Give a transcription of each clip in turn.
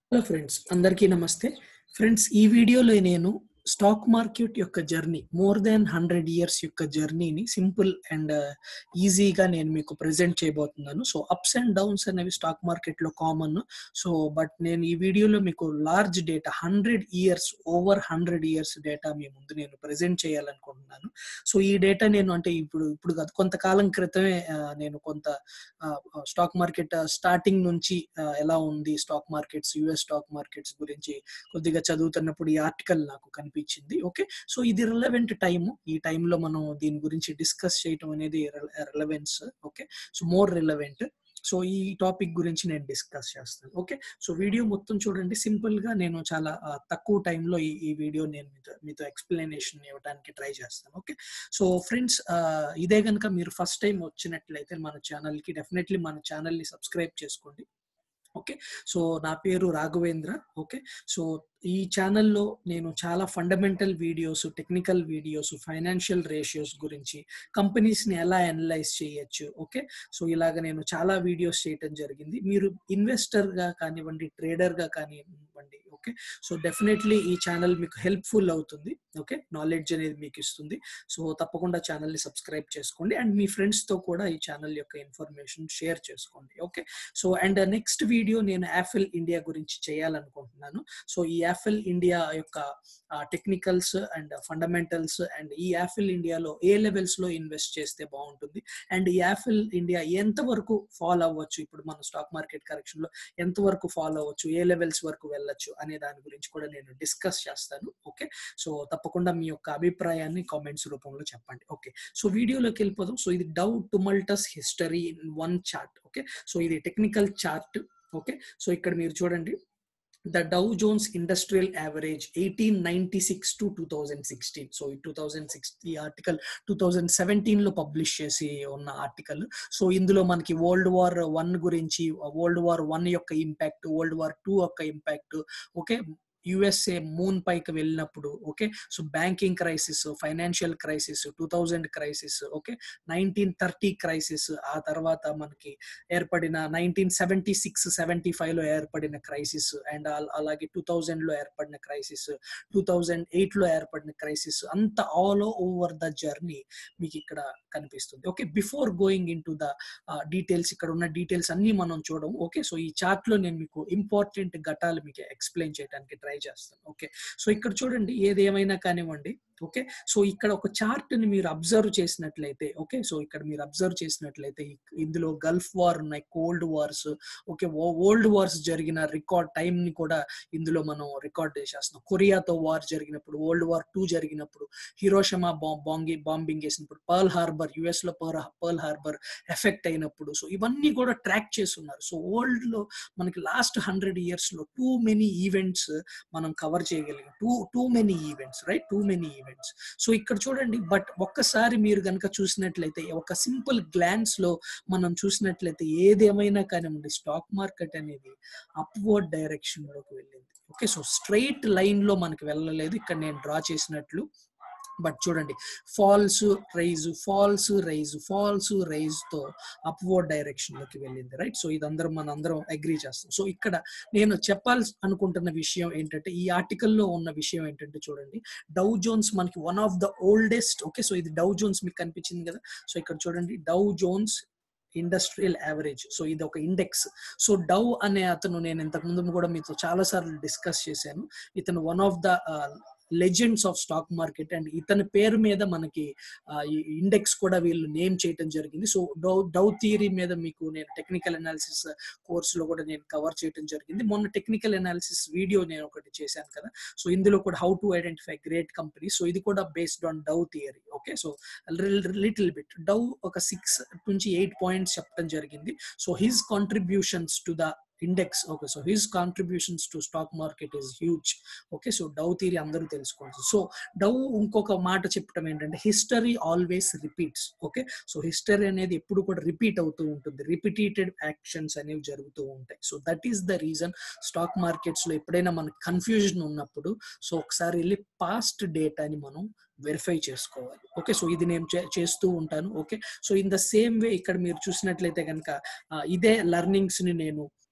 hello friends అందరికీ నమస్తే friends ఈ వీడియోలో నేను స్టాక్ మార్కెట్ యొక్క journey more than hundred years యొక్క జర్నీని సింపుల్ అండ్ ఈజీగా నేను మీకు ప్రెజెంట్ చేయబోతున్నాను సో అప్స్ అండ్ డౌన్స్ అనేవి స్టాక్ మార్కెట్లో కామన్ సో బట్ నేను ఈ వీడియోలో మీకు large data hundred years over hundred years data మీ ముందు నేను ప్రెజెంట్ చేయాలనుకుంటున్నాను సో ఈ డేటా నేను అంటే ఇప్పుడు ఇప్పుడు కాదు కొంతకాలం క్రితమే ఆ, నేను కొంత స్టాక్ మార్కెట్ స్టార్టింగ్ నుంచి ఆ, ఎలా ఉంది stock markets US stock markets గురించి కొద్దిగా చదువుతున్నప్పుడు ఈ ఆర్టికల్ నాకు కనిపించింది ఓకే సో ఇది రిలవెంట్ టైం ఈ టైంలో మనం దీని గురించి డిస్కస్ చేయటం అనేది relevance okay so more relevant so ఈ టాపిక్ గురించి నేను డిస్కస్ చేస్తాను ఓకే సో వీడియో మొత్తం చూడండి సింపుల్ గా నేను చాలా ఆ, తక్కువ టైంలో ఈ ఈ వీడియో నేను మీతో మీతో ఎక్స్ప్లెనేషన్ ఇవ్వడానికి ట్రై చేస్తాను ఓకే సో ఫ్రెండ్స్ ఇదే కనుక మీరు ఫస్ట్ టైం వచ్చినట్లయితే మన ఛానల్ కి డెఫినెట్లీ మన ఛానల్ ని సబ్స్క్రైబ్ చేసుకోండి ఓకే సో నా పేరు రాఘవేంద్ర ఓకే సో ఈ ఛానల్లో నేను చాలా fundamental videos technical videos financial ratios గురించి కంపెనీస్ని ఎలా అనలైజ్ చేయొచ్చు ఓకే సో ఇలాగ నేను చాలా వీడియోస్ చేయటం జరిగింది మీరు ఇన్వెస్టర్గా కానివ్వండి ట్రేడర్గా కానివ్వండి ఓకే సో డెఫినెట్లీ ఈ ఛానల్ మీకు హెల్ప్ఫుల్ అవుతుంది ఓకే నాలెడ్జ్ అనేది మీకు ఇస్తుంది సో తప్పకుండా ఛానల్ని సబ్స్క్రైబ్ చేసుకోండి అండ్ మీ ఫ్రెండ్స్తో కూడా ఈ ఛానల్ యొక్క ఇన్ఫర్మేషన్ షేర్ చేసుకోండి okay so and next video నేను యాఫిల్ ఇండియా గురించి చేయాలనుకుంటున్నాను సో ఈ యాఫిల్ ఇండియా యొక్క టెక్నికల్స్ అండ్ ఫండమెంటల్స్ అండ్ ఈ యాఫిల్ ఇండియాలో ఏ లెవెల్స్ లో ఇన్వెస్ట్ చేస్తే బాగుంటుంది అండ్ ఈ యాఫిల్ ఇండియా ఎంతవరకు ఫాలో అవ్వచ్చు ఇప్పుడు మన స్టాక్ మార్కెట్ కరెక్షన్ లో ఎంతవరకు ఫాలో అవ్వచ్చు ఏ లెవెల్స్ వరకు వెళ్ళొచ్చు అనే దాని గురించి కూడా నేను డిస్కస్ చేస్తాను ఓకే సో తప్పకుండా మీ యొక్క అభిప్రాయాన్ని కామెంట్స్ రూపంలో చెప్పండి ఓకే సో వీడియోలోకి వెళ్ళిపోదాం సో ఇది Dow tumultuous history in one chart okay so ఇది టెక్నికల్ చార్ట్ ఓకే సో ఇక్కడ మీరు చూడండి the Dow Jones industrial average eighteen ninety six to two thousand sixteen so ఈ టూ థౌజండ్ సిక్స్ ఈ article two thousand seventeen లో publish చేసి ఉన్న article so ఇందులో మనకి వరల్డ్ వార్ వన్ గురించి వరల్డ్ వార్ వన్ యొక్క ఇంపాక్ట్ వరల్డ్ వార్ టూ యొక్క ఇంపాక్ట్ ఓకే యుఎస్ఏ మూన్ పైకి వెళ్ళినప్పుడు okay so banking crisis financial crisis two thousand crisis okay nineteen thirty crisis ఆ తర్వాత మనకి ఏర్పడిన nineteen seventy six seventy five లో ఏర్పడిన క్రైసిస్ అండ్ అలాగే టూ థౌజండ్ లో ఏర్పడిన క్రైసిస్ టూ థౌజండ్ ఎయిట్ లో ఏర్పడిన క్రైసిస్ అంత ఆల్ ఓవర్ ద జర్నీ మీకు ఇక్కడ కనిపిస్తుంది okay before going into the details ఇక్కడ ఉన్న డీటెయిల్స్ అన్ని మనం చూడడం ఓకే సో ఈ చార్ట్ లో నేను మీకు ఇంపార్టెంట్ ఘటాలు మీకు ఎక్స్ప్లెయిన్ చేయడానికి ట్రై చేస్తాను ఓకే సో ఇక్కడ చూడండి ఏది ఏమైనా కానివ్వండి ఓకే సో ఇక్కడ ఒక చార్ట్ ని మీరు అబ్జర్వ్ చేసినట్లయితే ఓకే సో ఇక్కడ మీరు అబ్జర్వ్ చేసినట్లయితే ఇక్- ఇందులో గల్ఫ్ వార్ ఉన్నాయి cold wars okay old wars జరిగిన రికార్డ్ టైం ని కూడా ఇందులో మనం రికార్డ్ చేసేస్తున్నాం కొరియాతో వార్ జరిగినప్పుడు వరల్డ్ వార్ టూ జరిగినప్పుడు హిరోషమా బాంబి బాంబింగ్ చేసినప్పుడు పర్ల్ హార్బర్ యుఎస్ లో పర్ పర్ల్ హార్బర్ ఎఫెక్ట్ అయినప్పుడు సో ఇవన్నీ కూడా ట్రాక్ చేస్తున్నారు సో వరల్డ్ లో మనకి లాస్ట్ హండ్రెడ్ ఇయర్స్ లో టూ మెనీ ఈవెంట్స్ మనం కవర్ చేయగలిగాం too too many events right too many events so ఇక్కడ చూడండి బట్ ఒక్కసారి మీరు కనుక చూసినట్లయితే ఒక సింపుల్ గ్లాన్స్ లో మనం చూసినట్లయితే ఏదేమైనా కానివ్వండి స్టాక్ మార్కెట్ అనేది అప్వర్డ్ డైరెక్షన్ లోకి వెళ్ళింది ఓకే సో స్ట్రైట్ లైన్ లో మనకి వెళ్ళలేదు ఇక్కడ నేను డ్రా చేసినట్లు బట్ చూడండి falls rise falls rise falls rise తో అప్వర్డ్ డైరెక్షన్ లోకి వెళ్ళింది రైట్ సో ఇదందరం మన అందరం అగ్రీ చేస్తాం సో ఇక్కడ నేను చెప్పాల్సి అనుకుంటున్న విషయం ఏంటంటే ఈ ఆర్టికల్లో ఉన్న విషయం ఏంటంటే చూడండి డౌ జోన్స్ మనకి one of the oldest okay so ఇది డౌ జోన్స్ మీకు కనిపించింది కదా సో ఇక్కడ చూడండి Dow Jones industrial average so ఇది ఒక ఇండెక్స్ సో డౌ అనే అతను నేను ఇంతకు ముందు కూడా మీతో చాలా సార్లు డిస్కస్ చేశాను ఇతను one of the legends of stock market and ఇతని పేరు మీద మనకి ఆ, ఈ ఇండెక్స్ కూడా వీళ్ళు నేమ్ చేయడం జరిగింది సో డౌ డౌ థియరీ మీద మీకు నేను టెక్నికల్ అనాలిసిస్ కోర్స్ లో కూడా నేను కవర్ చేయడం జరిగింది మొన్న టెక్నికల్ అనాలిసిస్ వీడియో నేను ఒకటి చేశాను కదా సో ఇందులో కూడా how to identify great company so ఇది కూడా based on Dow theory okay so little bit Dow ఒక సిక్స్ నుంచి ఎయిట్ పాయింట్స్ చెప్పడం జరిగింది so his contributions to the index okay so his contributions to stock market is huge okay so Dow theory అందరూ తెలుసుకోవచ్చు so Dow ఇంకొక మాట చెప్పడం ఏంటంటే history always repeats okay so history అనేది ఎప్పుడు కూడా రిపీట్ అవుతూ ఉంటుంది రిపీటెడ్ యాక్షన్స్ అనేవి జరుగుతూ ఉంటాయి so that is the reason stock markets లో ఎప్పుడైనా మనకు కన్ఫ్యూజన్ ఉన్నప్పుడు సో ఒకసారి వెళ్ళి పాస్ట్ డేటాని మనం వెరిఫై చేసుకోవాలి ఓకే సో ఇది నేను చే- చేస్తూ ఉంటాను okay so in the same way ఇక్కడ మీరు చూసినట్లయితే కనుక ఇదే లెర్నింగ్స్ ని నేను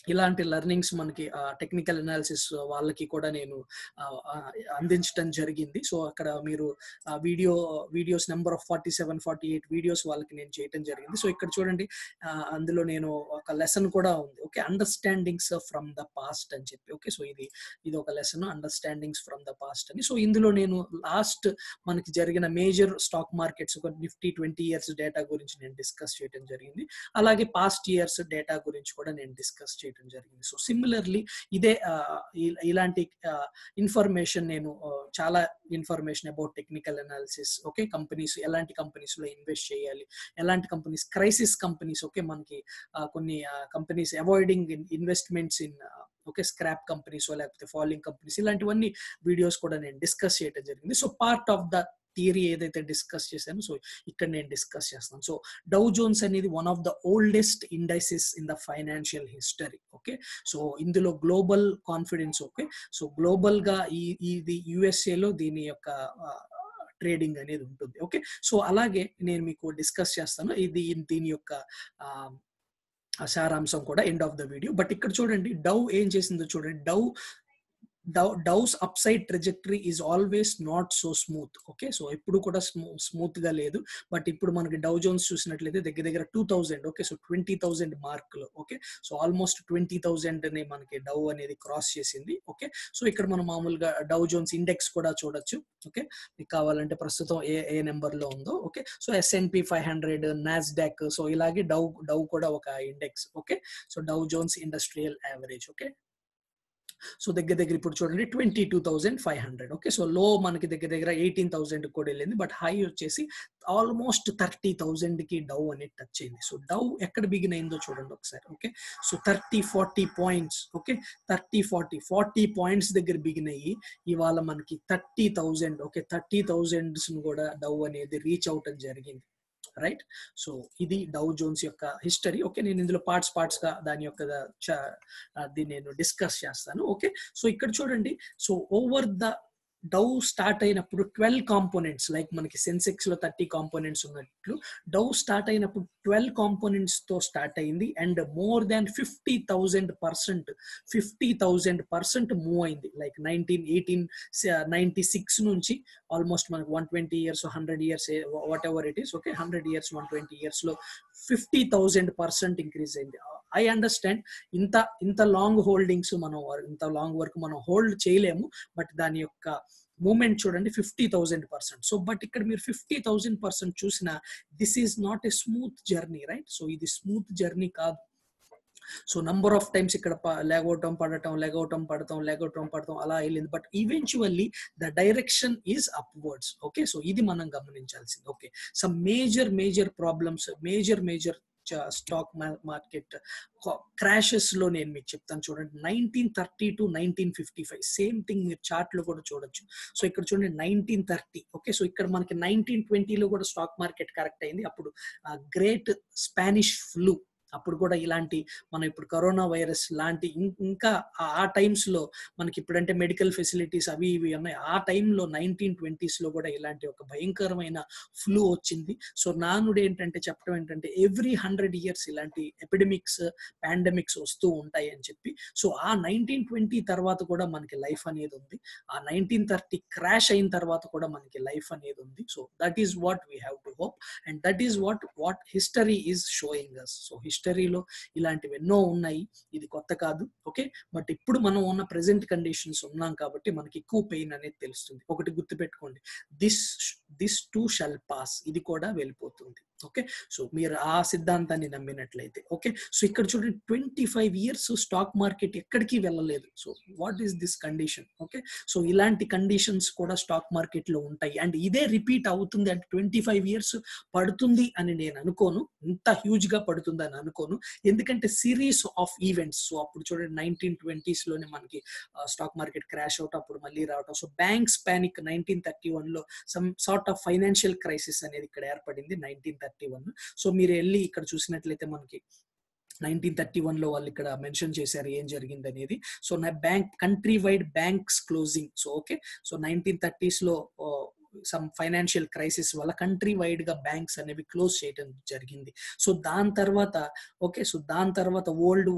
ఇలాంటి లెర్నింగ్స్ మనకి టెక్నికల్ అనాలిసిస్ వాళ్ళకి కూడా నేను అందించడం జరిగింది సో అక్కడ మీరు video videos number of forty seven forty eight videos వాళ్ళకి నేను చేయడం జరిగింది సో ఇక్కడ చూడండి అందులో నేను ఒక లెసన్ కూడా ఉంది okay understandings from the past అని చెప్పి ఓకే సో ఇది ఇది ఒక lesson understandings from the past అని సో ఇందులో నేను లాస్ట్ మనకి జరిగిన మేజర్ స్టాక్ మార్కెట్స్ ఒక నిఫ్టీ ట్వంటీ ఇయర్స్ డేటా గురించి నేను డిస్కస్ చేయడం జరిగింది అలాగే పాస్ట్ ఇయర్స్ డేటా గురించి కూడా నేను డిస్కస్ చేయడం జరిగింది సో సిమిలర్లీ ఇదే ఇలాంటి ఇన్ఫర్మేషన్ నేను చాలా information about technical analysis okay companies ఎలాంటి కంపెనీస్ లో ఇన్వెస్ట్ చేయాలి ఎలాంటి కంపెనీస్ క్రైసిస్ కంపెనీస్ ఓకే మనకి కొన్ని companies avoiding investments in okay scrap companies లేకపోతే ఫాలోయింగ్ కంపెనీస్ ఇలాంటివన్నీ వీడియోస్ కూడా నేను డిస్కస్ చేయడం జరిగింది so part of the theory ఏదైతే డిస్కస్ చేశానో సో ఇక్కడ నేను డిస్కస్ చేస్తాను సో డౌ జోన్స్ అనేది one of the oldest indices in the financial history okay so ఇందులో global confidence okay so global గా ఈ ఇది యుఎస్ఏలో దీని యొక్క ట్రేడింగ్ అనేది ఉంటుంది ఓకే సో అలాగే నేను మీకు డిస్కస్ చేస్తాను ఇది దీని యొక్క సారాంశం కూడా end of the video but ఇక్కడ చూడండి డౌ ఏం చేసిందో చూడండి Dow Dow Dow's upside trajectory is always not so smooth okay so ఎప్పుడు కూడా స్మూత్ గా లేదు బట్ ఇప్పుడు మనకి డౌ జోన్స్ చూసినట్లయితే దగ్గర దగ్గర two thousand okay so twenty thousand మార్కులు okay so almost twenty thousand ని మనకి డౌ అనేది క్రాస్ చేసింది ఓకే సో ఇక్కడ మనం మామూలుగా డౌ జోన్స్ ఇండెక్స్ కూడా చూడొచ్చు ఓకే మీకు కావాలంటే ప్రస్తుతం ఏ ఏ నెంబర్ లో ఉందో okay so S and P five hundred Nasdaq so ఇలాగే డౌ డౌ కూడా ఒక index okay so Dow Jones industrial average okay so దగ్గర దగ్గర ఇప్పుడు చూడండి twenty two thousand five hundred okay so లో మనకి దగ్గర దగ్గర ఎయిటీన్ థౌసండ్ కూడా వెళ్ళింది బట్ హై వచ్చేసి ఆల్మోస్ట్ థర్టీ థౌజండ్ కి డౌ అనేది టచ్ అయింది సో డౌ ఎక్కడ బిగిన్ అయిందో చూడండి ఒకసారి okay so thirty forty points okay thirty forty forty points దగ్గర బిగిన్ అయ్యి ఇవాళ మనకి thirty thousand okay thirty thousands కూడా డౌ అనేది రీచ్ అవటం జరిగింది రైట్ సో ఇది డౌ జోన్స్ యొక్క హిస్టరీ ఓకే నేను ఇందులో పార్ట్స్ పార్ట్స్ గా దాని యొక్క దీన్ని నేను డిస్కస్ చేస్తాను ఓకే సో ఇక్కడ చూడండి so over the Dow start అయినప్పుడు ట్వెల్వ్ కాంపోనెంట్స్ లైక్ మనకి సెన్సెక్స్ లో థర్టీ కాంపోనెంట్స్ ఉన్నట్లు డౌ స్టార్ట్ అయినప్పుడు ట్వెల్వ్ కాంపోనెంట్స్ తో స్టార్ట్ అయింది and more than fifty thousand percent fifty thousand percent move అయింది like nineteen eighteen ninety six నుంచి ఆల్మోస్ట్ మనకి one twenty years hundred years whatever it is okay hundred years one twenty years లో fifty thousand percent increase అయింది I understand ఇంత ఇంత long holdings మనం ఇంత long వరకు మనం హోల్డ్ చేయలేము బట్ దాని యొక్క మూమెంట్ చూడండి fifty thousand percent so but ఇక్కడ మీరు ఫిఫ్టీ థౌసండ్ పర్సెంట్ చూసిన this is not a smooth journey right so ఇది స్మూత్ జర్నీ కాదు సో నంబర్ ఆఫ్ టైమ్స్ ఇక్కడ లేగవటం పడటం లేగవటం పడటం లేగవటం పడటం అలా వెళ్ళింది but eventually the direction is upwards okay so ఇది మనం గమనించాల్సింది okay some major major problems major major stock market crashes లో నేను మీకు చెప్తాను చూడండి nineteen thirty to nineteen fifty five same thing మీరు చార్ట్ లో కూడా చూడొచ్చు సో ఇక్కడ చూడండి నైన్టీన్ థర్టీ ఓకే సో ఇక్కడ మనకి నైన్టీన్ ట్వంటీలో కూడా స్టాక్ మార్కెట్ కరెక్ట్ అయింది అప్పుడు గ్రేట్ స్పానిష్ ఫ్లూ అప్పుడు కూడా ఇలాంటి మనం ఇప్పుడు కరోనా వైరస్ లాంటి ఇంకా ఆ టైమ్స్ లో మనకి ఇప్పుడంటే మెడికల్ ఫెసిలిటీస్ అవి ఇవి ఉన్నాయి ఆ టైంలో నైన్టీన్ ట్వంటీస్ లో కూడా ఇలాంటి ఒక భయంకరమైన ఫ్లూ వచ్చింది సో నానుడు ఏంటంటే చెప్పడం ఏంటంటే ఎవ్రీ హండ్రెడ్ ఇయర్స్ ఇలాంటి ఎపిడమిక్స్ పాండమిక్స్ వస్తూ ఉంటాయి అని చెప్పి సో ఆ నైన్టీన్ ట్వంటీ తర్వాత కూడా మనకి లైఫ్ అనేది ఉంది ఆ నైన్టీన్ థర్టీ క్రాష్ అయిన తర్వాత కూడా మనకి లైఫ్ అనేది ఉంది so that is what we have to hope and that is what what history is showing us సో హిస్టరీలో ఇలాంటివి ఎన్నో ఉన్నాయి ఇది కొత్త కాదు ఓకే బట్ ఇప్పుడు మనం ఉన్న ప్రెసెంట్ కండిషన్స్ ఉన్నాం కాబట్టి మనకి ఎక్కువ పెయిన్ అనేది తెలుస్తుంది ఒకటి గుర్తుపెట్టుకోండి this this too shall pass ఇది కూడా వెళ్ళిపోతుంది ఓకే సో మీరు ఆ సిద్ధాంతాన్ని నమ్మినట్లయితే ఓకే సో ఇక్కడ చూడండి twenty five years stock market ఎక్కడికి వెళ్ళలేదు so what is this condition okay so ఇలాంటి కండిషన్స్ కూడా స్టాక్ మార్కెట్ లో ఉంటాయి అండ్ ఇదే రిపీట్ అవుతుంది అంటే ట్వంటీ ఫైవ్ ఇయర్స్ పడుతుంది అని నేను అనుకోను ఇంత హ్యూజ్ గా పడుతుంది అని అనుకోను ఎందుకంటే సిరీస్ ఆఫ్ ఈవెంట్స్ సో అప్పుడు చూడండి నైన్టీన్ ట్వంటీస్ లోనే మనకి స్టాక్ మార్కెట్ క్రాష్ అవుట్ అప్పుడు మళ్ళీ రావటం so banks panic nineteen thirty one లో some sort of financial crisis అనేది ఇక్కడ ఏర్పడింది నైన్టీన్ థర్టీ వన్ సో మీరు వెళ్ళి ఇక్కడ చూసినట్లయితే మనకి నైన్టీన్ థర్టీ వన్ లో వాళ్ళు ఇక్కడ మెన్షన్ చేశారు ఏం జరిగింది అనేది సో నా bank country wide banks closing so okay so nineteen thirties లో సమ్ ఫైనాన్షియల్ క్రైసిస్ వల్ల కంట్రీ వైడ్ గా బ్యాంక్స్ అనేవి క్లోజ్ చేయడం జరిగింది సో దాని తర్వాత ఓకే సో దాని తర్వాత వరల్డ్ వార్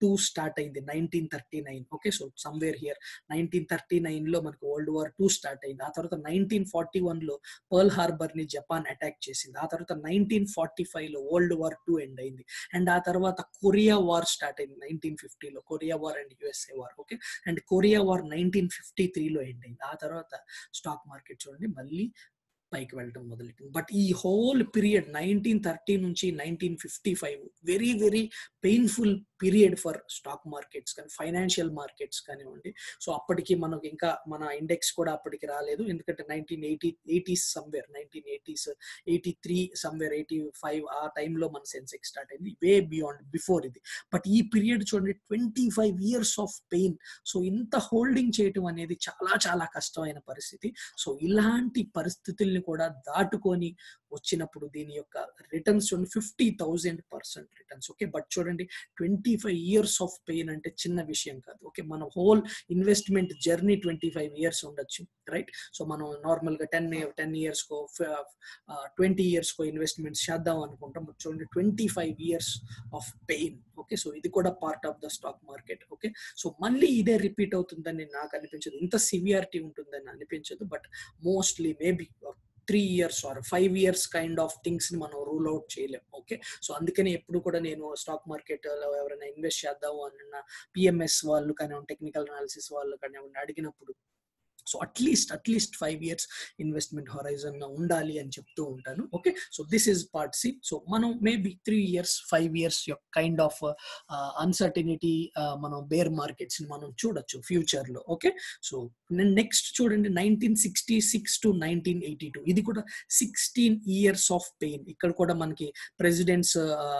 టూ స్టార్ట్ అయింది nineteen thirty nine okay so somewhere here nineteen thirty nine లో మనకు వరల్డ్ వార్ టూ స్టార్ట్ అయింది ఆ తర్వాత నైన్టీన్ ఫార్టీ వన్ లో పర్ల్ హార్బర్ ని జపాన్ అటాక్ చేసింది ఆ తర్వాత నైన్టీన్ ఫార్టీ ఫైవ్ లో వరల్డ్ వార్ టూ ఎండ్ అయింది అండ్ ఆ తర్వాత కొరియా వార్ స్టార్ట్ అయింది నైన్టీన్ ఫిఫ్టీలో Korea war and USA war okay and Korea war nineteen fifty త్రీలో ఎండ్ అయింది ఆ తర్వాత స్టాక్ మార్కెట్ చూడండి మళ్ళీ పైకి వెళ్ళడం మొదలెట్టింది బట్ ఈ హోల్ పీరియడ్ నైన్టీన్ థర్టీ నుంచి nineteen fifty five very very painful period for stock markets కానీ ఫైనాన్షియల్ మార్కెట్స్ కానివ్వండి సో అప్పటికి మనకు ఇంకా మన ఇండెక్స్ కూడా అప్పటికి రాలేదు ఎందుకంటే nineteen eighty eighties somewhere nineteen eighties eighty three somewhere eighty five ఆ టైంలో మన సెన్సెక్స్ స్టార్ట్ అయింది వే బియాండ్ బిఫోర్ ఇది బట్ ఈ పీరియడ్ చూడండి twenty five years of pain so ఇంత హోల్డింగ్ చేయటం అనేది చాలా చాలా కష్టమైన పరిస్థితి సో ఇలాంటి పరిస్థితుల్ని కూడా దాటుకొని వచ్చినప్పుడు దీని యొక్క రిటర్న్స్ చూడండి fifty thousand percent returns okay but చూడండి twenty five years of pain అంటే చిన్న విషయం కాదు ఓకే మన whole investment journey twenty five years ఉండొచ్చు రైట్ సో మనం నార్మల్ గా టెన్ టెన్ ఇయర్స్ కో ట్వంటీ ఇయర్స్ కో ఇన్వెస్ట్మెంట్స్ చేద్దాం అనుకుంటాం చూడండి twenty five years of pain okay so ఇది కూడా part of the stock market okay so మళ్ళీ ఇదే రిపీట్ అవుతుందని నాకు అనిపించదు ఇంత సివియారిటీ ఉంటుందని అనిపించదు but mostly maybe three years or five years kind of things ని మనం రూల్ అవుట్ చేయలేం ఓకే సో అందుకని ఎప్పుడు కూడా నేను స్టాక్ మార్కెట్ లో ఎవరైనా ఇన్వెస్ట్ చేద్దాము అన్న పిఎంఎస్ వాళ్ళు కానీ టెక్నికల్ అనాలిసిస్ వాళ్ళు కానీ అడిగినప్పుడు so at least at least five years investment horizon ఉండాలి అని చెప్తూ ఉంటాను okay so this is part C so మనం maybe three years five years యొక్క కైండ్ ఆఫ్ అన్సర్టినిటీ మనం బేర్ మార్కెట్స్ మనం చూడొచ్చు ఫ్యూచర్ లో ఓకే సో నెక్స్ట్ చూడండి nineteen sixty six to nineteen eighty two ఇది కూడా సిక్స్టీన్ ఇయర్స్ ఆఫ్ పెయిన్ ఇక్కడ కూడా మనకి ప్రెసిడెంట్స్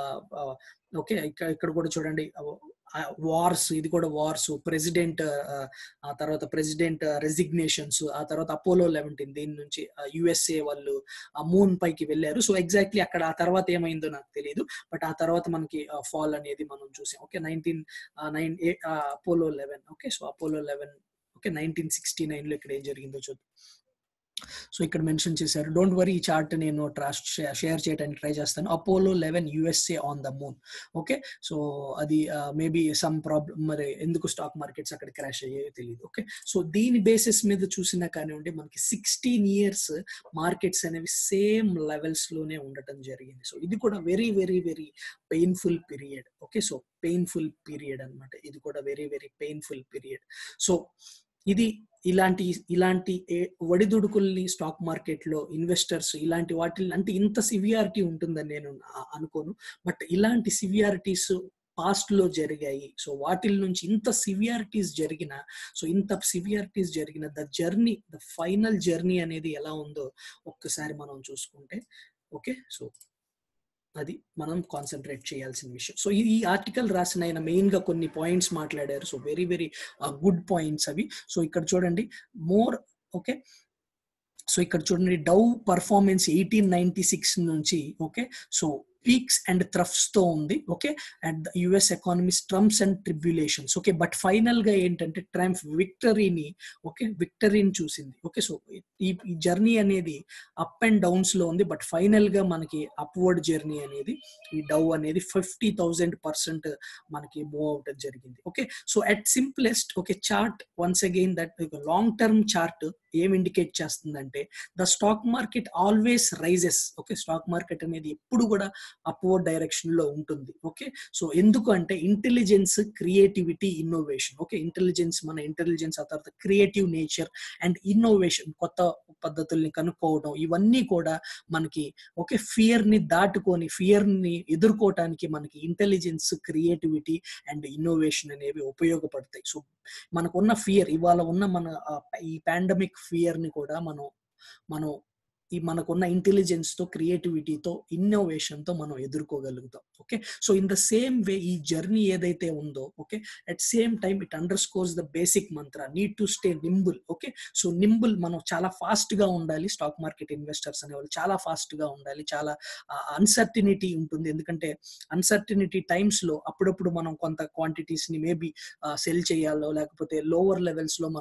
ఓకే ఇక్కడ ఇక్కడ కూడా చూడండి వార్స్ ఇది కూడా వార్స్ ప్రెసిడెంట్ ఆ తర్వాత ప్రెసిడెంట్ రెసిగ్నేషన్స్ ఆ తర్వాత అపోలో లెవెంటీన్ దీని నుంచి యుఎస్ఏ వాళ్ళు ఆ మూన్ పైకి వెళ్ళారు సో ఎగ్జాక్ట్లీ అక్కడ ఆ తర్వాత ఏమైందో నాకు తెలియదు బట్ ఆ తర్వాత మనకి ఫాల్ అనేది మనం చూసాం okay nineteen nine Apollo eleven okay so Apollo eleven okay nineteen sixty nine లో ఇక్కడ ఏం జరిగిందో చూద్దాం సో ఇక్కడ మెన్షన్ చేశారు డోంట్ వరీ ఈ చార్ట్ నేను ట్రస్ట్ షేర్ చేయడానికి ట్రై చేస్తాను Apollo eleven USA on the moon okay so అది మేబీ సమ్ ప్రాబ్లం మరి ఎందుకు స్టాక్ మార్కెట్స్ అక్కడ క్రాష్ అయ్యాయో తెలియదు ఓకే సో దీని బేసిస్ మీద చూసినా కానివ్వండి మనకి సిక్స్టీన్ ఇయర్స్ మార్కెట్స్ అనేవి సేమ్ లెవెల్స్ లోనే ఉండటం జరిగింది సో ఇది కూడా very very very painful period okay so painful period అనమాట ఇది కూడా very very painful period so ఇది ఇలాంటి ఇలాంటి ఒడిదుడుకుల్ని స్టాక్ మార్కెట్ లో ఇన్వెస్టర్స్ ఇలాంటి వాటి అంటే ఇంత సివియారిటీ ఉంటుందని నేను అనుకోను బట్ ఇలాంటి సివియారిటీస్ పాస్ట్ లో జరిగాయి సో వాటిల్ నుంచి ఇంత సివియారిటీస్ జరిగిన సో ఇంత సివియారిటీస్ జరిగిన the journey the final journey అనేది ఎలా ఉందో ఒక్కసారి మనం చూసుకుంటే ఓకే సో అది మనం కాన్సన్ట్రేట్ చేయాల్సిన విషయం సో ఈ ఆర్టికల్ రాసిన ఆయన మెయిన్ గా కొన్ని పాయింట్స్ మాట్లాడారు so very very good points అవి సో ఇక్కడ చూడండి మోర్ ఓకే సో ఇక్కడ చూడండి Dow performance eighteen ninety six నుంచి okay so peaks and troughs తో ఉంది okay and US economies trumps and tribulations okay but final గా ఏంటంటే ట్రంప్ విక్టరీని ఓకే విక్టరీని చూసింది ఓకే సో ఈ జర్నీ అనేది అప్ అండ్ డౌన్స్ లో ఉంది బట్ ఫైనల్ గా మనకి అప్వర్డ్ జర్నీ అనేది ఈ డౌ అనేది ఫిఫ్టీ థౌజండ్ పర్సెంట్ మనకి మూవ్ అవటం జరిగింది okay so at simplest okay chart once again that long term chart ఏం ఇండికేట్ చేస్తుందంటే the stock market always rises okay stock market అనేది ఎప్పుడు కూడా అప్వర్డ్ డైరెక్షన్ లో ఉంటుంది ఓకే సో ఎందుకు అంటే intelligence creativity innovation okay intelligence మన ఇంటెలిజెన్స్ ఆ తర్వాత క్రియేటివ్ నేచర్ అండ్ ఇన్నోవేషన్ కొత్త పద్ధతుల్ని కనుక్కోవడం ఇవన్నీ కూడా మనకి ఓకే ఫియర్ ని దాటుకొని ఫియర్ ని ఎదుర్కోవటానికి మనకి ఇంటెలిజెన్స్ క్రియేటివిటీ అండ్ ఇన్నోవేషన్ అనేవి ఉపయోగపడతాయి సో మనకున్న ఫియర్ ఇవాళ ఉన్న మన ఈ పాండమిక్ ఫియర్ ని కూడా మనం మనం ఈ మనకున్న ఇంటెలిజెన్స్ తో క్రియేటివిటీతో ఇన్నోవేషన్ తో మనం ఎదుర్కోగలుగుతాం okay so in the same way ఈ జర్నీ ఏదైతే ఉందో okay at same time it underscores the basic mantra need to stay nimble okay so nimble మనం చాలా ఫాస్ట్ గా ఉండాలి స్టాక్ మార్కెట్ ఇన్వెస్టర్స్ అనేవాళ్ళు చాలా ఫాస్ట్ గా ఉండాలి చాలా అన్సర్టినిటీ ఉంటుంది ఎందుకంటే అన్సర్టినిటీ టైమ్స్ లో అప్పుడప్పుడు మనం కొంత క్వాంటిటీస్ ని మేబీ సెల్ చేయాలో లేకపోతే లోవర్ లెవెల్స్ లో మనం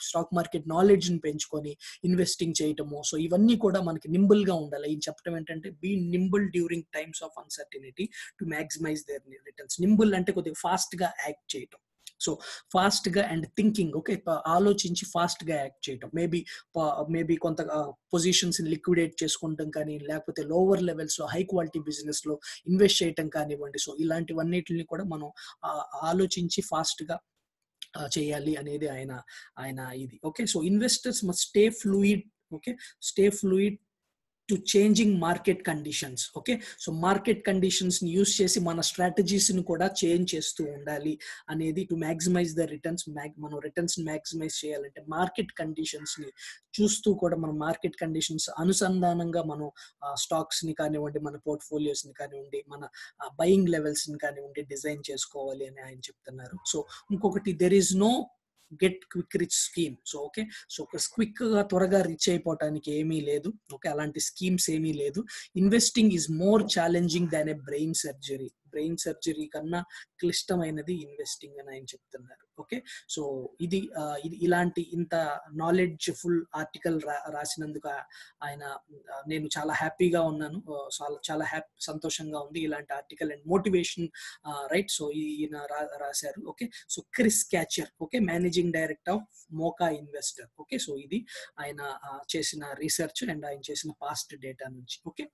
స్టాక్ మార్కెట్ నాలెడ్జ్ ని పెంచుకొని ఇన్వెస్టింగ్ చేయటము సో ఇవన్నీ కూడా మనకి నింబుల్ గా ఉండాలి ఇది చెప్పడం ఏంటంటే be nimble during times of uncertainty to maximize their returns nimble అంటే కొద్దిగా ఫాస్ట్ గా యాక్ట్ చేయటం సో ఫాస్ట్ గా అండ్ థింకింగ్ ఓకే ఆలోచించి ఫాస్ట్ గా యాక్ట్ చేయటం మేబీ మేబీ కొంత పొజిషన్స్ లిక్విడేట్ చేసుకుంటాం కానీ లేకపోతే లోవర్ లెవెల్స్ లో హై క్వాలిటీ బిజినెస్ లో ఇన్వెస్ట్ చేయటం కానివ్వండి సో ఇలాంటివన్నిటిని కూడా మనం ఆలోచించి ఫాస్ట్ గా చేయాలి అనేది ఆయన ఆయన ఇది okay so investors must stay fluid okay stay fluid to changing market conditions okay so market conditions ని యూస్ చేసి మన స్ట్రాటజీస్ ని కూడా చేంజ్ చేస్తూ ఉండాలి అనేది టు మ్యాక్సిమైజ్ ద రిటర్న్స్ మనం రిటర్న్స్ మ్యాక్సిమైజ్ చేయాలంటే మార్కెట్ కండిషన్స్ ని చూస్తూ కూడా మన మార్కెట్ కండిషన్స్ అనుసంధానంగా మనం స్టాక్స్ ని కానివ్వండి మన పోర్ట్ఫోలియోస్ ని కానివ్వండి మన బయింగ్ లెవెల్స్ ని కానివ్వండి డిజైన్ చేసుకోవాలి అని ఆయన చెప్తున్నారు సో ఇంకొకటి there is no get quick rich scheme so okay so quick గా త్వరగా రిచ్ అయిపోవటానికి ఏమీ లేదు ఓకే అలాంటి స్కీమ్స్ ఏమీ లేదు investing is more challenging than a brain surgery brain surgery కన్నా క్లిష్టమైనది ఇన్వెస్టింగ్ అని ఆయన చెప్తున్నారు ఓకే సో ఇది ఇది ఇలాంటి ఇంత నాలెడ్జ్ఫుల్ ఆర్టికల్ రాసినందుకు ఆయన నేను చాలా హ్యాపీగా ఉన్నాను చాలా చాలా హ్యాపీ సంతోషంగా ఉంది ఇలాంటి article and motivation right so ఈయన రాశారు okay so Chris Kacher okay managing director of MoKa investor okay so ఇది ఆయన చేసిన రీసెర్చ్ అండ్ ఆయన చేసిన పాస్ట్ డేటా నుంచి ఓకే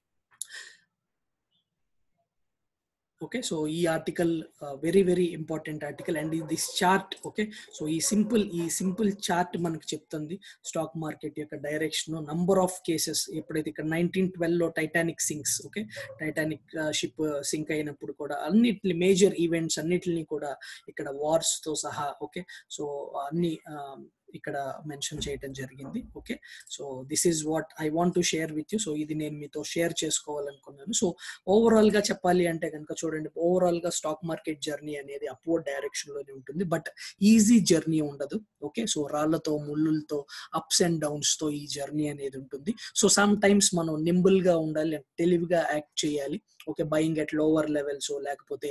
ఓకే సో ఈ article very very important article and this chart okay so ఈ సింపుల్ ఈ సింపుల్ చార్ట్ మనకు చెప్తుంది స్టాక్ మార్కెట్ యొక్క డైరెక్షన్ నంబర్ ఆఫ్ కేసెస్ ఎప్పుడైతే ఇక్కడ నైన్టీన్ ట్వెల్వ్ లో Titanic sinks okay Titanic ship sink అయినప్పుడు కూడా అన్నిటిని మేజర్ ఈవెంట్స్ అన్నిటిని కూడా ఇక్కడ వార్స్ తో సహా ఓకే సో అన్ని ఇక్కడ మెన్షన్ చేయడం జరిగింది okay so this is what I want to share with you so ఇది నేను మీతో షేర్ చేసుకోవాలనుకున్నాను సో ఓవరాల్ గా చెప్పాలి అంటే కనుక చూడండి ఓవరాల్ గా స్టాక్ మార్కెట్ జర్నీ అనేది అప్వర్డ్ డైరెక్షన్ లోనే ఉంటుంది బట్ ఈజీ జర్నీ ఉండదు ఓకే సో రాళ్లతో ముళ్ళులతో అప్స్ అండ్ డౌన్స్ తో ఈ జర్నీ అనేది ఉంటుంది సో సమ్ టైమ్స్ మనం నింబుల్ గా ఉండాలి తెలివిగా యాక్ట్ చేయాలి okay buying at lower levels లేకపోతే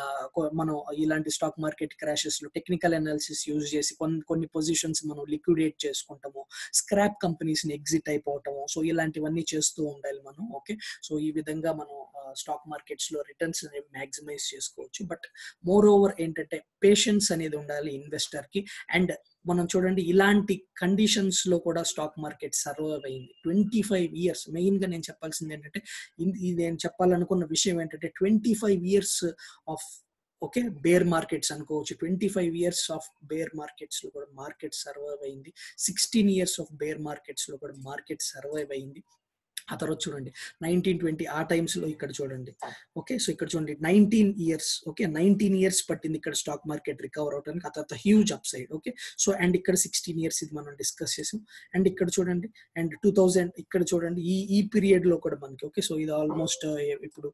మనం ఇలాంటి స్టాక్ మార్కెట్ క్రాషెస్ లో టెక్నికల్ అనాలిసిస్ యూజ్ చేసి కొన్ని కొన్ని పొజిషన్స్ మనం లిక్విడేట్ చేసుకుంటాము స్క్రాప్ కంపెనీస్ ని ఎగ్జిట్ అయిపోవటము సో ఇలాంటివన్నీ చేస్తూ ఉండాలి మనం ఓకే సో ఈ విధంగా మనం స్టాక్ మార్కెట్స్ లో రిటర్న్స్ అనేవి మ్యాక్సిమైజ్ చేసుకోవచ్చు బట్ మోర్ ఓవర్ ఏంటంటే పేషెన్స్ అనేది ఉండాలి ఇన్వెస్టర్ కి అండ్ మనం చూడండి ఇలాంటి కండిషన్స్ లో కూడా స్టాక్ మార్కెట్ సర్వైవ్ అయింది ట్వంటీ ఫైవ్ ఇయర్స్ మెయిన్ గా నేను చెప్పాల్సింది ఏంటంటే ఇది నేను చెప్పాలనుకున్న విషయం ఏంటంటే twenty five years of okay bear markets అనుకోవచ్చు twenty five years of bear markets లో కూడా మార్కెట్ సర్వైవ్ అయింది sixteen years of bear markets లో కూడా మార్కెట్ సర్వైవ్ అయింది ఆ తర్వాత చూడండి నైన్టీన్ ట్వంటీ ఆ టైమ్స్ లో ఇక్కడ చూడండి ఓకే సో ఇక్కడ చూడండి nineteen years okay nineteen years పట్టింది ఇక్కడ స్టాక్ మార్కెట్ రికవర్ అవడానికి ఆ తర్వాత huge upside okay so and ఇక్కడ సిక్స్టీన్ ఇయర్స్ ఇది మనం డిస్కస్ చేసాం అండ్ ఇక్కడ చూడండి అండ్ టూ థౌజండ్ ఇక్కడ చూడండి ఈ ఈ పీరియడ్ లో కూడా మనకి ఓకే సో ఇది ఆల్మోస్ట్ ఇప్పుడు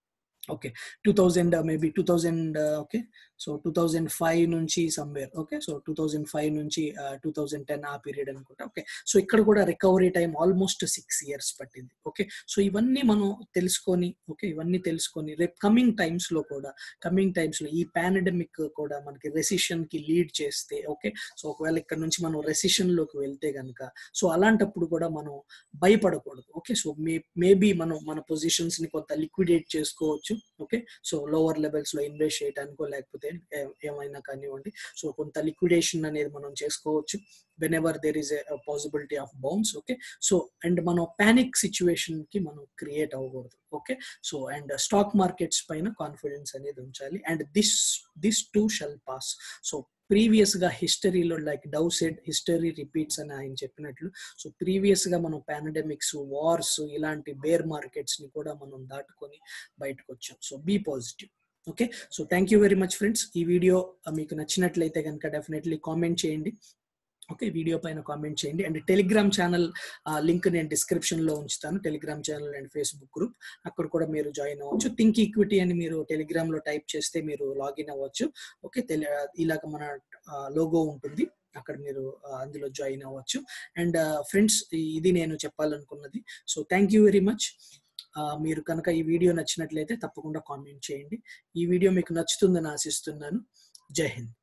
okay two thousand maybe two thousand okay so two thousand five నుంచి somewhere okay so two thousand five నుంచి టూ థౌజండ్ టెన్ ఆ పీరియడ్ అనుకుంటా ఓకే సో ఇక్కడ కూడా recovery time almost six years పట్టింది okay so ఇవన్నీ మనం తెలుసుకొని ఓకే ఇవన్నీ తెలుసుకొని రేపు కమింగ్ టైమ్స్ లో కూడా కమింగ్ టైమ్స్ లో ఈ పాండమిక్ కూడా మనకి రెసిషన్ కి లీడ్ చేస్తే ఓకే సో ఒకవేళ ఇక్కడ నుంచి మనం రెసిషన్ లోకి వెళ్తే గనక సో అలాంటప్పుడు కూడా మనం భయపడకూడదు ఓకే సో మే మేబీ మనం మన పొజిషన్స్ ని కొంత లిక్విడేట్ చేసుకోవచ్చు ఓకే సో లోవర్ లెవెల్స్ లో ఇన్వెస్ట్ చేయడానికో లేకపోతే ఏమైనా కానివ్వండి సో కొంత లిక్విడేషన్ అనేది మనం చేసుకోవచ్చు whenever there is a possibility of bounce okay so and మనం పానిక్ సిచ్యువేషన్ కి మనం క్రియేట్ అవ్వకూడదు okay so and stock markets పైన కాన్ఫిడెన్స్ అనేది ఉంచాలి and this this too shall pass so previous గా హిస్టరీలో like Dow said history repeats అని ఆయన చెప్పినట్లు సో ప్రీవియస్ గా మనం పాండమిక్స్ వార్స్ ఇలాంటి బేర్ మార్కెట్స్ ని కూడా మనం దాటుకొని బయటకు వచ్చాం so be positive okay so thank you very much friends ఈ వీడియో మీకు నచ్చినట్లయితే కనుక డెఫినెట్లీ కామెంట్ చేయండి ఓకే వీడియో పైన కామెంట్ చేయండి అండ్ టెలిగ్రామ్ ఛానల్ లింక్ నేను డిస్క్రిప్షన్ లో ఉంచుతాను Telegram channel and Facebook group అక్కడ కూడా మీరు జాయిన్ అవ్వచ్చు థింక్ ఈక్విటీ అని మీరు టెలిగ్రామ్ లో టైప్ చేస్తే మీరు లాగిన్ అవ్వచ్చు ఓకే ఇలాగ మన లోగో ఉంటుంది అక్కడ మీరు అందులో జాయిన్ అవ్వచ్చు అండ్ ఫ్రెండ్స్ ఇది నేను చెప్పాలనుకున్నది so thank you very much మీరు కనుక ఈ వీడియో నచ్చినట్లయితే తప్పకుండా కామెంట్ చేయండి ఈ వీడియో మీకు నచ్చుతుందని ఆశిస్తున్నాను జై హింద్